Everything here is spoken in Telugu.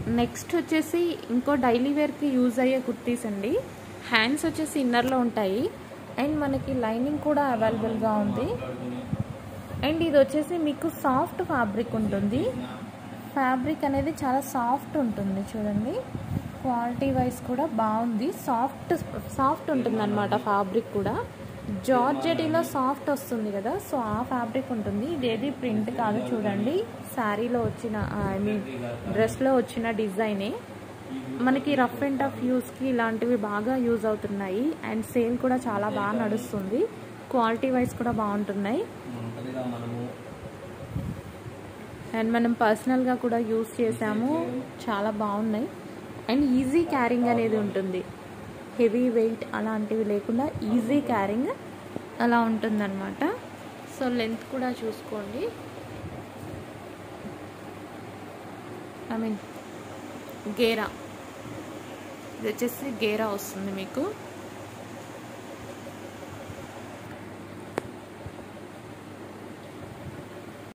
నెక్స్ట్ వచ్చేసి ఇంకో డైలీ వేర్కి యూజ్ అయ్యే కుర్తీస్ అండి హ్యాండ్స్ వచ్చేసి ఇన్నర్లో ఉంటాయి అండ్ మనకి లైనింగ్ కూడా అవైలబుల్గా ఉంది అండ్ ఇది వచ్చేసి మీకు సాఫ్ట్ ఫ్యాబ్రిక్ ఉంటుంది ఫ్యాబ్రిక్ అనేది చాలా సాఫ్ట్ ఉంటుంది చూడండి క్వాలిటీ వైజ్ కూడా బాగుంది సాఫ్ట్ సాఫ్ట్ ఉంటుంది అనమాట ఫ్యాబ్రిక్ కూడా జార్జెటీలో సాఫ్ట్ వస్తుంది కదా సో ఆ ఫ్యాబ్రిక్ ఉంటుంది ఇదేది ప్రింట్ కాదు చూడండి శారీలో వచ్చిన ఐ మీన్ డ్రెస్లో వచ్చిన డిజైనే మనకి రఫ్ అండ్ టఫ్ యూస్కి ఇలాంటివి బాగా యూజ్ అవుతున్నాయి అండ్ సేల్ కూడా చాలా బాగా నడుస్తుంది క్వాలిటీ వైజ్ కూడా బాగుంటున్నాయి ఉంటుందిగా మనము అండ్ మనం పర్సనల్గా కూడా యూస్ చేసాము చాలా బాగున్నాయి అండ్ ఈజీ క్యారింగ్ అనేది ఉంటుంది హెవీ వెయిట్ అలాంటివి లేకుండా ఈజీ క్యారింగ్ అలా ఉంటుందన్నమాట సో లెంత్ కూడా చూసుకోండి ఐ మీన్ గేరా ఇది వచ్చేసి గేరా వస్తుంది మీకు